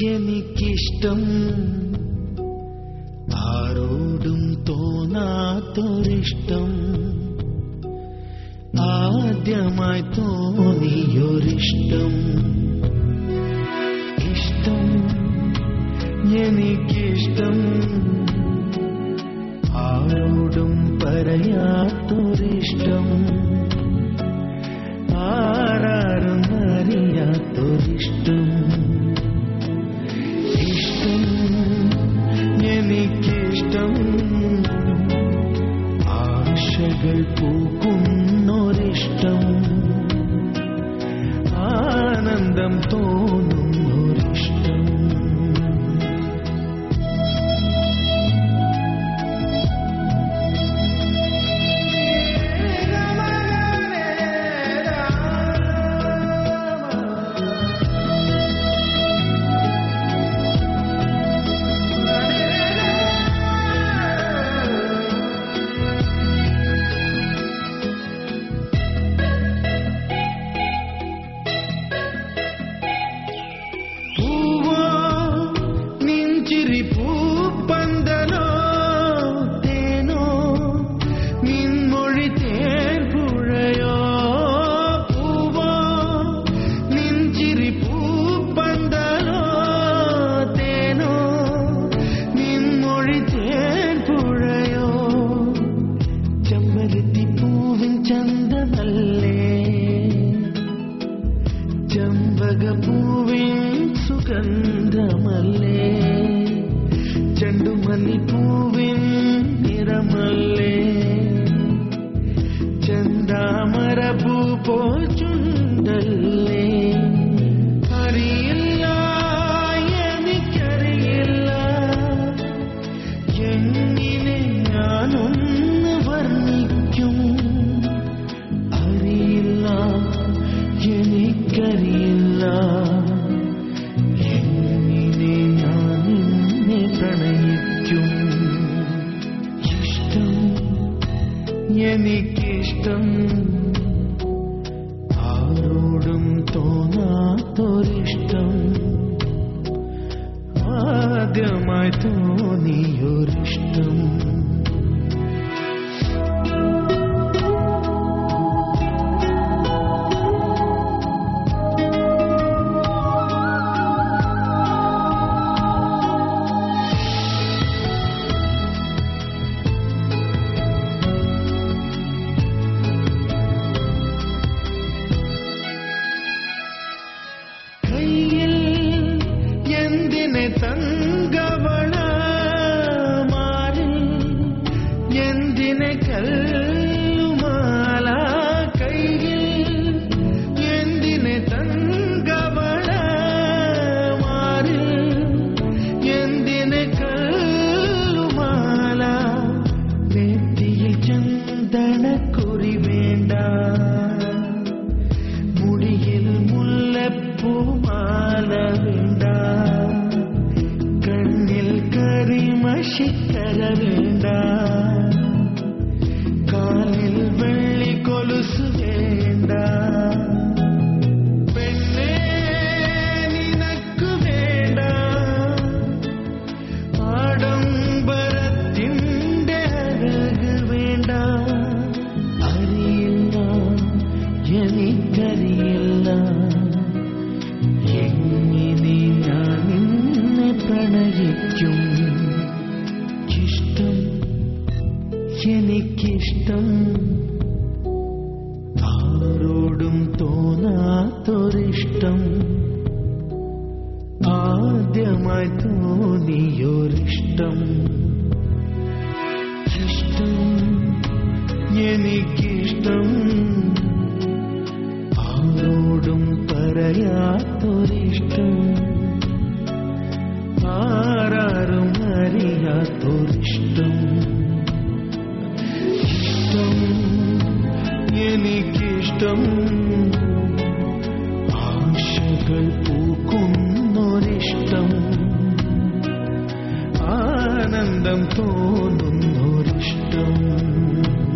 എനിക്കിഷ്ടം ആരോടും തോന്നാത്തൊരിഷ്ടം ആദ്യമായി തോന്നിയൊരിഷ്ടം ഇഷ്ടം എനിക്കിഷ്ടം ആരോടും പറയാത്തൊരിഷ്ടം ആരാരും അറിയാത്തൊരിഷ്ടം ഇഷ്ടം എനിക്കിഷ്ടം ആശകൾ പൂക്കുന്നൊരിഷ്ടം ആനന്ദം തോന്നുന്നൊരിഷ്ടം പൂവോ നിഞ്ചിരി പൂപ്പന്തലോ തേനോ നിൻമൊഴി തേൻപുഴയോ പൂവോ നിഞ്ചിരി പൂപ്പന്തലോ തേനോ നിൻമൊഴി തേൻപുഴയോ ചെമ്പരത്തി പൂവിൻ ചന്തമല്ലേ ചമ്പകപ്പൂവിൻ സുഗന്ധമല്ലേ ചെണ്ടുമല്ലിപ്പൂവിൻ നിറമല്ലേ ചന്താമരപ്പൂ പോൽ ചുണ്ടല്ലേ അറിയില്ല എനിക്കറിയില്ല എങ്ങനെ ഞാനൊന്ന് വർണ്ണിക്കും അറിയില്ല എനിക്കറിയില്ല എങ്ങനെ ഞാൻ നിന്നെ പ്രണയിക്കും ഇഷ്ടം എനിക്കിഷ്ടം ആരോടും തോന്നാത്തൊരിഷ്ടം ആദ്യമായി തോന്നിയൊരിഷ്ടം കയ്യിൽ എന്തിനെ തങ്കവള മാറിൽ എന്തിനെ കല്ലുമാല കയ്യിൽ എന്തിനെ തങ്കവള മാറിൽ എന്തിനെ കല്ലുമാല നെറ്റിയിൽ ചന്ദനക്കുറി വേണ്ട മുടിയിൽ മുല്ലപ്പൂമാല വേണ്ട കണ്ണിൽ കരിമഷിക്കര വേണ്ട കാലിൽ വെള്ളി കൊലുസ് വേണ്ട പെണ്ണേ നിനക്ക് വേണ്ട ആഡംബരത്തിൻ്റെ അഴക് വേണ്ട അറിയില്ല എനിക്കറിയില്ല എങ്ങനെ ഞാൻ നിന്നെ പ്രണയിക്കും ഇഷ്ടം എനിക്കിഷ്ടം ആരോടും തോന്നാത്തൊരിഷ്ടം ആദ്യമായി തോന്നിയൊരിഷ്ടം ഇഷ്ടം എനിക്കിഷ്ടം ആരോടും പറയാത്തൊരിഷ്ടം ആരാരും അറിയാത്തൊരിഷ്ടം ഇഷ്ടം എനിക്കിഷ്ടം ആശകൾ പൂക്കുന്നൊരിഷ്ടം ആനന്ദം തോന്നുന്നൊരിഷ്ടം